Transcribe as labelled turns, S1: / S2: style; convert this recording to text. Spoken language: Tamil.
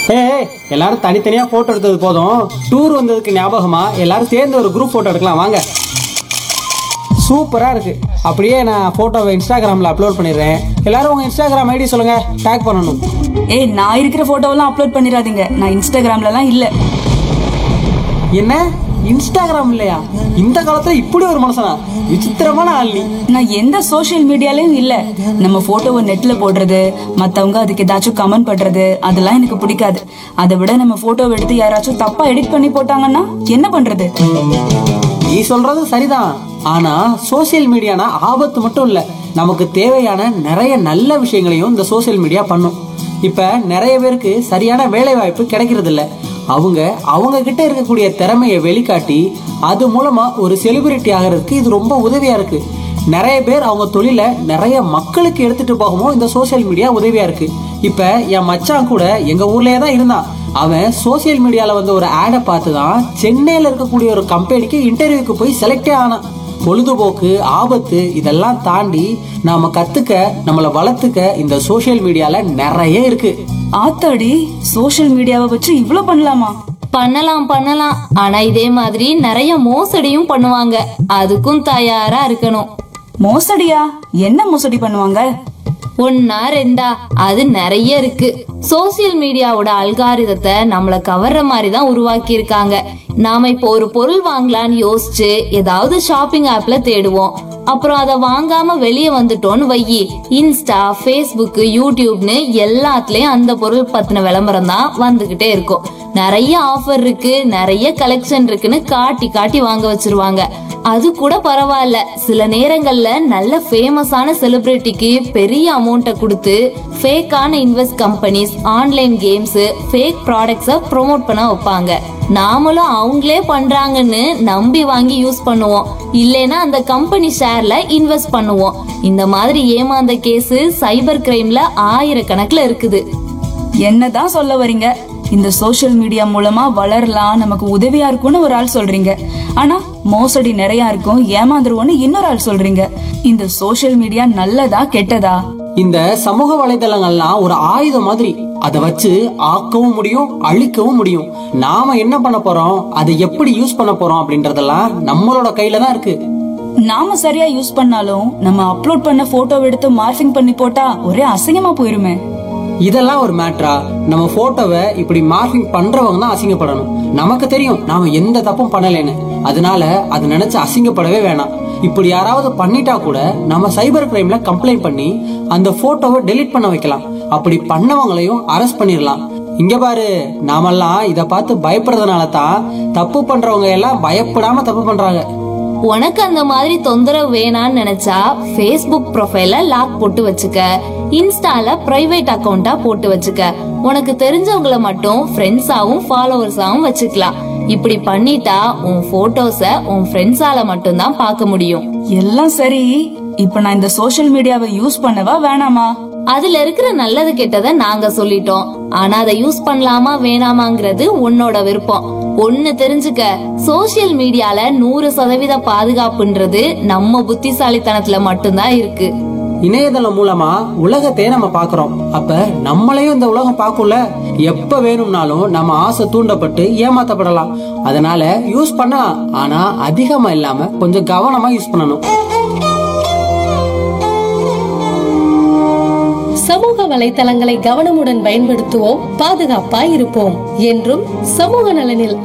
S1: ஏய் எல்லாரும் தனித்தனியா போட்டோ எடுத்தது போதும் டூர் வந்ததுக்கு ஞாபகமா எல்லாரும் சேர்ந்து ஒரு குரூப் போட்டோ எடுக்கலாம் வாங்க சூப்பரா இருக்கு அப்படியே நான் போட்டோவை இன்ஸ்டாகிராம்ல அப்லோட் பண்ணிடுறேன் எல்லாரும் உங்க இன்ஸ்டாகிராம் ஐடி சொல்லுங்க டேக் பண்ணணும்
S2: ஏய் நான் இருக்கிற போட்டோவெல்லாம் அப்லோட் பண்ணிடாதீங்க நான் இன்ஸ்டாகிராம்லலாம் இல்ல
S1: என்ன இன்ஸ்டாகிராம் இல்லையா இந்த காலத்துல இப்படி ஒரு மனுஷனா விசித்திரமான ஆள் நீ
S2: நான் எந்த சோஷியல் மீடியாலயும் இல்ல நம்ம போட்டோவை நெட்ல போடுறது மத்தவங்க அதுக்கு ஏதாச்சும் கமெண்ட் பண்றது அதெல்லாம் எனக்கு பிடிக்காது அதை விட நம்ம போட்டோவை எடுத்து யாராச்சும் தப்பா எடிட் பண்ணி போட்டாங்கன்னா என்ன பண்றது
S1: நீ சொல்றது சரிதான் ஆனா சோசியல் மீடியானா ஆபத்து மட்டும் இல்ல நமக்கு தேவையான நிறைய நல்ல விஷயங்களையும் இந்த சோசியல் மீடியா பண்ணும் இப்ப நிறைய பேருக்கு சரியான வேலை வாய்ப்பு கிடைக்கிறது இல்ல அவங்க அவங்க கிட்ட இருக்கக்கூடிய திறமையை வெளிக்காட்டி அது மூலமா ஒரு செலிபிரிட்டி ஆகிறதுக்கு இது ரொம்ப உதவியா இருக்கு நிறைய பேர் அவங்க தொழில நிறைய மக்களுக்கு எடுத்துட்டு போகவும் இந்த சோசியல் மீடியா உதவியா இருக்கு இப்ப என் மச்சான் கூட எங்க ஊர்லயே தான் இருந்தான் அவன் சோசியல் மீடியால வந்து ஒரு ஆடை பார்த்து தான் சென்னையில இருக்கக்கூடிய ஒரு கம்பெனிக்கு இன்டர்வியூக்கு போய் செலக்டே ஆனான் பொழுதுபோக்கு ஆபத்து இதெல்லாம் தாண்டி நாம கத்துக்க நம்மளை வளர்த்துக்க இந்த சோசியல் மீடியால நிறைய இருக்கு
S2: ஆத்தாடி சோஷியல் மீடியாவை வச்சு இவ்ளோ பண்ணலாமா
S3: பண்ணலாம் பண்ணலாம் ஆனா இதே மாதிரி நிறைய மோசடியும் பண்ணுவாங்க அதுக்கும் தயாரா இருக்கணும்
S2: மோசடியா என்ன மோசடி பண்ணுவாங்க
S3: ஒன்னா ரெண்டா அது நிறைய இருக்கு சோசியல் மீடியாவோட அல்காரிதத்தை நம்மள கவர்ற மாதிரி தான் உருவாக்கி இருக்காங்க நாம இப்போ ஒரு பொருள் வாங்கலாம்னு யோசிச்சு ஏதாவது ஷாப்பிங் ஆப்ல தேடுவோம் அப்புறம் அதை வாங்காம வெளியே வந்துட்டோம்னு வையி இன்ஸ்டா ஃபேஸ்புக் யூடியூப்னு எல்லாத்துலயும் அந்த பொருள் பத்தின விளம்பரம் தான் வந்துகிட்டே இருக்கும் நிறைய ஆஃபர் இருக்கு நிறைய கலெக்ஷன் இருக்குன்னு காட்டி காட்டி வாங்க வச்சிருவாங்க அது கூட பரவாயில்ல சில நேரங்கள்ல நல்ல ஃபேமஸான செலிபிரிட்டிக்கு பெரிய அமௌண்ட்டை கொடுத்து ஃபேக்கான invest companies online games fake ப்ராடக்ட்ஸை ப்ரோமோட் பண்ண வைப்பாங்க நாமளும் அவங்களே பண்றாங்கன்னு நம்பி வாங்கி யூஸ் பண்ணுவோம் இல்லைன்னா அந்த கம்பெனி ஷேர்ல இன்வெஸ்ட் பண்ணுவோம் இந்த மாதிரி ஏமாந்த கேஸ் சைபர் கிரைம்ல ஆயிரக்கணக்குல இருக்குது
S2: என்னதான் சொல்ல வர்றீங்க இந்த சோஷியல் மீடியா மூலமா வளரலாம் நமக்கு உதவியா இருக்கும்னு ஒரு ஆள் சொல்றீங்க ஆனா மோசடி நிறைய இருக்கும் ஏமாந்துருவோம்னு இன்னொரு ஆள் சொல்றீங்க இந்த சோஷியல் மீடியா நல்லதா கெட்டதா
S1: இந்த சமூக வலைதளங்கள்லாம் ஒரு ஆயுதம் மாதிரி அதை வச்சு ஆக்கவும் முடியும் அழிக்கவும் முடியும் நாம என்ன பண்ண போறோம் அதை எப்படி யூஸ் பண்ண போறோம் அப்படின்றதெல்லாம் நம்மளோட கையில தான் இருக்கு
S2: நாம சரியா யூஸ் பண்ணாலும் நம்ம அப்லோட் பண்ண போட்டோ எடுத்து மார்ஃபிங் பண்ணி போட்டா ஒரே அசிங்கமா போயிருமே
S1: இதெல்லாம் ஒரு மேட்ரா நம்ம போட்டோவை இப்படி மார்க்கிங் பண்றவங்க தான் அசிங்கப்படணும் நமக்கு தெரியும் நாம எந்த தப்பும் பண்ணலைன்னு அதனால அது நினைச்சு அசிங்கப்படவே வேணாம் இப்படி யாராவது பண்ணிட்டா கூட நம்ம சைபர் கிரைம்ல கம்ப்ளைண்ட் பண்ணி அந்த போட்டோவை டெலீட் பண்ண வைக்கலாம் அப்படி பண்ணவங்களையும் அரெஸ்ட் பண்ணிடலாம் இங்க பாரு நாமெல்லாம் இத பார்த்து பயப்படுறதுனால தான் தப்பு பண்றவங்க எல்லாம் பயப்படாம தப்பு பண்றாங்க
S3: உனக்கு அந்த மாதிரி தொந்தரவு வேணான்னு நினைச்சா ஃபேஸ்புக் ப்ரொஃபைல லாக் போட்டு வச்சுக்க இன்ஸ்டால பிரைவேட் அக்கவுண்டா போட்டு வச்சுக்க உனக்கு தெரிஞ்சவங்கள மட்டும் ஃப்ரெண்ட்ஸாவும் ஃபாலோவர்ஸாவும் வச்சுக்கலாம் இப்படி பண்ணிட்டா உன் போட்டோஸ உன் ஃப்ரெண்ட்ஸால மட்டும்தான் பார்க்க முடியும்
S2: எல்லாம் சரி இப்ப நான் இந்த சோஷியல் மீடியாவை யூஸ் பண்ணவா வேணாமா
S3: அதுல இருக்கிற நல்லது கெட்டதை நாங்க சொல்லிட்டோம் ஆனா அதை யூஸ் பண்ணலாமா வேணாமாங்கிறது உன்னோட விருப்பம் ஒண்ணு தெரிஞ்சுக்க சோசியல் மீடியால நூறு சதவீத பாதுகாப்புன்றது நம்ம புத்திசாலித்தனத்துல மட்டும்தான் இருக்கு
S1: இணையதளம் மூலமா உலகத்தையே நம்ம பாக்குறோம் அப்ப நம்மளையும் இந்த உலகம் பார்க்கும்ல எப்ப வேணும்னாலும் நம்ம ஆசை தூண்டப்பட்டு ஏமாத்தப்படலாம் அதனால யூஸ் பண்ணலாம் ஆனா அதிகமா இல்லாம கொஞ்சம் கவனமா யூஸ் பண்ணணும்
S4: சமூக வலைத்தளங்களை கவனமுடன் பயன்படுத்துவோம் பாதுகாப்பாய் இருப்போம் என்றும் சமூக நலனில்